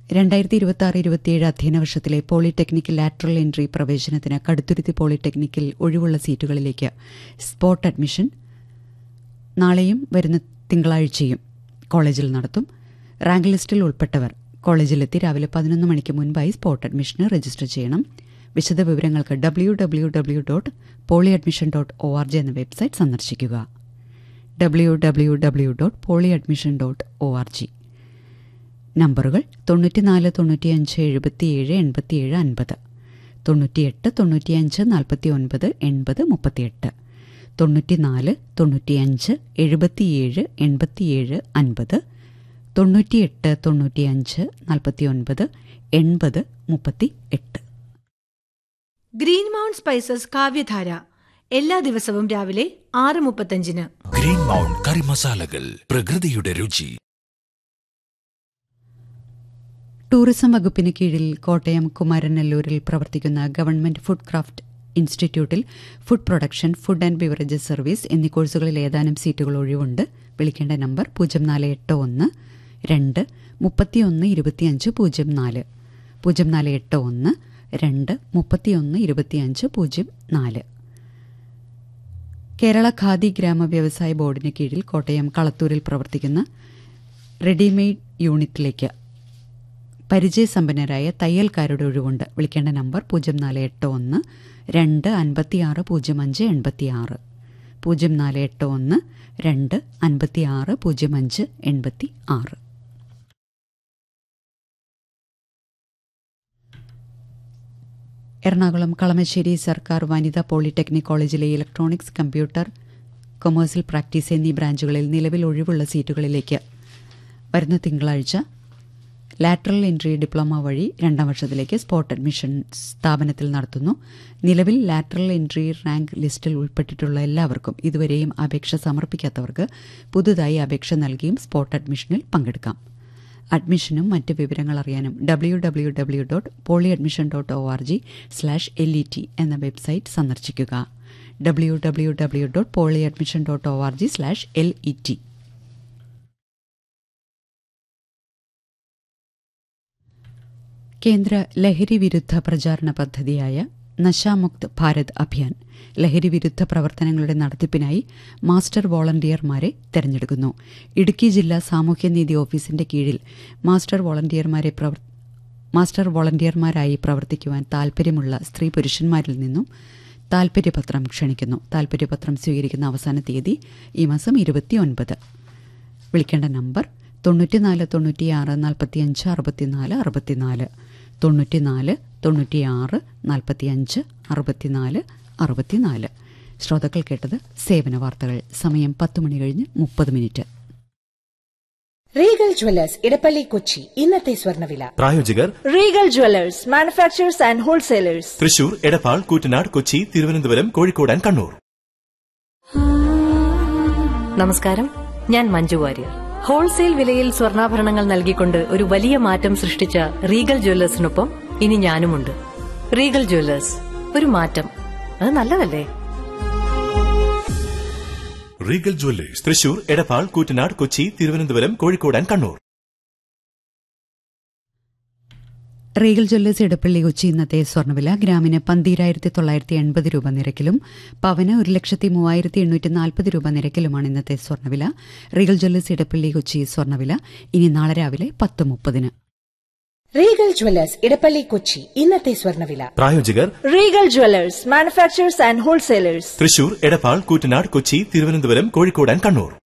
രണ്ടായിരത്തി ഇരുപത്തി ആറ് ഇരുപത്തിയേഴ് അധ്യയന വർഷത്തിലെ പോളിടെക്നിക്കൽ ലാറ്ററൽ എൻട്രി പ്രവേശനത്തിന് കടുത്തുരുത്തി പോളിടെക്നിക്കിൽ ഒഴിവുള്ള സീറ്റുകളിലേക്ക് സ്പോട്ട് അഡ്മിഷൻ നാളെയും വരുന്ന തിങ്കളാഴ്ചയും കോളേജിൽ നടത്തും റാങ്ക് ലിസ്റ്റിൽ ഉൾപ്പെട്ടവർ കോളേജിലെത്തി രാവിലെ പതിനൊന്ന് മണിക്ക് മുൻപായി സ്പോട്ട് അഡ്മിഷന് രജിസ്റ്റർ ചെയ്യണം വിശദ വിവരങ്ങൾക്ക് W W W dot poly admission dot O R G എന്ന വെബ്സൈറ്റ് സന്ദർശിക്കുക W W W dot poly admission dot O R G നമ്പറുകൾ തൊണ്ണൂറ്റിനാല് തൊണ്ണൂറ്റിയഞ്ച് എഴുപത്തിയേഴ് എൺപത്തിയേഴ് അൻപത് തൊണ്ണൂറ്റിയെട്ട് തൊണ്ണൂറ്റിയഞ്ച് നാൽപ്പത്തി ഒൻപത് എൺപത് മുപ്പത്തിയെട്ട് തൊണ്ണൂറ്റിനാല് തൊണ്ണൂറ്റിയഞ്ച് എഴുപത്തിയേഴ് എൺപത്തിയേഴ് അൻപത് തൊണ്ണൂറ്റിയെട്ട് തൊണ്ണൂറ്റിയഞ്ച് നാൽപ്പത്തി ഒൻപത് എൺപത് മുപ്പത്തി എട്ട് ഗ്രീൻ മൗണ്ട് സ്പൈസസ് കാവ്യധാര എല്ലാ ദിവസവും രാവിലെ ആറ് മുപ്പത്തഞ്ചിന് ഗ്രീൻ മൗണ്ട് കറി മസാലകൾ പ്രകൃതിയുടെ രുചി ടൂറിസം വകുപ്പിന് കീഴിൽ കോട്ടയം കുമാരനല്ലൂരിൽ പ്രവർത്തിക്കുന്ന ഗവൺമെന്റ് ഫുഡ് ക്രാഫ്റ്റ് ഇൻസ്റ്റിറ്റ്യൂട്ടിൽ food production food and beverages service എന്നീ കോഴ്സുകളിൽ ഏതാനും സീറ്റുകൾ ഒഴിവുണ്ട് വിളിക്കേണ്ട നമ്പർ പൂജ്യം നാല് എട്ട് ഒന്ന് രണ്ട് മുപ്പത്തിയൊന്ന് ഇരുപത്തിയഞ്ച് പൂജ്യം നാല് പൂജ്യം നാല് എട്ട് ഒന്ന് രണ്ട് മുപ്പത്തിയൊന്ന് ഇരുപത്തിയഞ്ച് പൂജ്യം നാല് കേരള ഖാദി ഗ്രാമ വ്യവസായ ബോർഡിന് കീഴിൽ കോട്ടയം കളത്തൂരിൽ പ്രവർത്തിക്കുന്ന റെഡിമെയ്ഡ് യൂണിറ്റിലേക്ക് പരിചയസമ്പന്നരായ തയ്യൽക്കാരുടെ ഒഴിവുണ്ട് വിളിക്കേണ്ട നമ്പർ പൂജ്യം നാല് എട്ട് ഒന്ന് രണ്ട് അൻപത്തിയാറ് പൂജ്യം അഞ്ച് എൺപത്തിയാറ് പൂജ്യം നാല് എട്ട് ഒന്ന് രണ്ട് അൻപത്തിയാറ് പൂജ്യം അഞ്ച് എൺപത്തി ആറ് എറണാകുളം കളമശ്ശേരി സർക്കാർ വനിതാ പോളിടെക്നിക് കോളേജിലെ ഇലക്ട്രോണിക്സ് കമ്പ്യൂട്ടർ കൊമേഴ്സ്യൽ പ്രാക്ടീസ് എന്നീ ബ്രാഞ്ചുകളിൽ നിലവിൽ ഒഴിവുള്ള സീറ്റുകളിലേക്ക് വരുന്ന തിങ്കളാഴ്ച ലാറ്ററൽ എൻട്രി ഡിപ്ലോമ വഴി രണ്ടാം വർഷത്തിലേക്ക് സ്പോട്ട് അഡ്മിഷൻ സ്ഥാപനത്തിൽ നടത്തുന്നു നിലവിൽ ലാറ്ററൽ എൻട്രി റാങ്ക് ലിസ്റ്റിൽ ഉൾപ്പെട്ടിട്ടുള്ള എല്ലാവർക്കും ഇതുവരെയും അപേക്ഷ സമർപ്പിക്കാത്തവർക്ക് പുതുതായി അപേക്ഷ നൽകിയും സ്പോട്ട് അഡ്മിഷനിൽ പങ്കെടുക്കാം അഡ്മിഷനും മറ്റ് വിവരങ്ങൾ അറിയാനും W W W dot poly admission dot O R G slash L E T എന്ന വെബ്സൈറ്റ് സന്ദർശിക്കുക W W W dot poly admission dot O R G slash L E T കേന്ദ്ര ലഹരി വിരുദ്ധ പ്രചാരണ പദ്ധതിയായ നശാമുക്ത് ഭാരത് അഭിയാൻ ലഹരി വിരുദ്ധ പ്രവർത്തനങ്ങളുടെ നടത്തിപ്പിനായി മാസ്റ്റർ വോളണ്ടിയർമാരെ തെരഞ്ഞെടുക്കുന്നു ഇടുക്കി ജില്ലാ സാമൂഹ്യനീതി ഓഫീസിന്റെ കീഴിൽ മാസ്റ്റർ വോളണ്ടിയർമാരെ പ്രവർ മാസ്റ്റർ വോളണ്ടിയർമാരായി പ്രവർത്തിക്കുവാൻ താൽപ്പര്യമുള്ള സ്ത്രീ പുരുഷന്മാരിൽ നിന്നും താൽപ്പര്യപത്രം ക്ഷണിക്കുന്നു താൽപ്പര്യപത്രം സ്വീകരിക്കുന്ന അവസാന തീയതി ഈ മാസം ഇരുപത്തിയൊൻപത് വിളിക്കേണ്ട നമ്പർ തൊണ്ണൂറ്റിനാല് തൊണ്ണൂറ്റിയാറ് നാൽപ്പത്തിയഞ്ച് അറുപത്തിനാല് അറുപത്തിനാല് തൊണ്ണൂറ്റിനാല് തൊണ്ണൂറ്റിയാറ് നാൽപ്പത്തിയഞ്ച് അറുപത്തിനാല് അറുപത്തിനാല് ശ്രോതാക്കൾ കേട്ടത് സേവന വാർത്തകൾ സമയം പത്ത് മണി കഴിഞ്ഞ് മുപ്പത് minute regal jewellers Edappally Kochi ഇന്നത്തെ സ്വർണ്ണവില പ്രായോജകർ regal jewellers manufacturers and wholesalers Thrissur Edappal Koottanad Kochi Thiruvananthapuram Kozhikode and Kannur നമസ്കാരം ഞാൻ മഞ്ജു വാര്യർ ഹോൾസെയിൽ വിലയിൽ സ്വർണ്ണാഭരണങ്ങൾ നൽകിക്കൊണ്ട് ഒരു വലിയ മാറ്റം സൃഷ്ടിച്ച റീഗൽ ജ്വല്ലേഴ്സിനൊപ്പം ഇനി ഞാനുമുണ്ട് റീഗൽ ജ്വല്ലേഴ്സ് ഒരു മാറ്റം അത് നല്ലതല്ലേ regal jewellers Thrissur Edappal Koottanad Kochi Thiruvananthapuram Kozhikode and Kannur regal jewellers Edappally Kochi ഇന്നത്തെ സ്വർണ്ണവില ഗ്രാമിന് പന്തീരായിരത്തി തൊള്ളായിരത്തി എൺപത് രൂപ നിരക്കിലും പവന് ഒരു ലക്ഷത്തി മൂവായിരത്തി എണ്ണൂറ്റി നാൽപ്പത് രൂപ നിരക്കിലുമാണ് ഇന്നത്തെ സ്വർണ്ണവില റീഗൽ ജ്വല്ലേഴ്സ് ഇടപ്പള്ളി കൊച്ചി സ്വർണ്ണവില ഇനി നാളെ രാവിലെ പത്ത് മുപ്പതിന് റീഗൽ ജ്വല്ലേഴ്സ് ഇടപ്പള്ളി കൊച്ചി ഇന്നത്തെ സ്വർണ്ണവില പ്രായോജകർ regal jewellers manufacturers and wholesalers Thrissur Edappal Koottanad Kochi Thiruvananthapuram Kozhikode and Kannur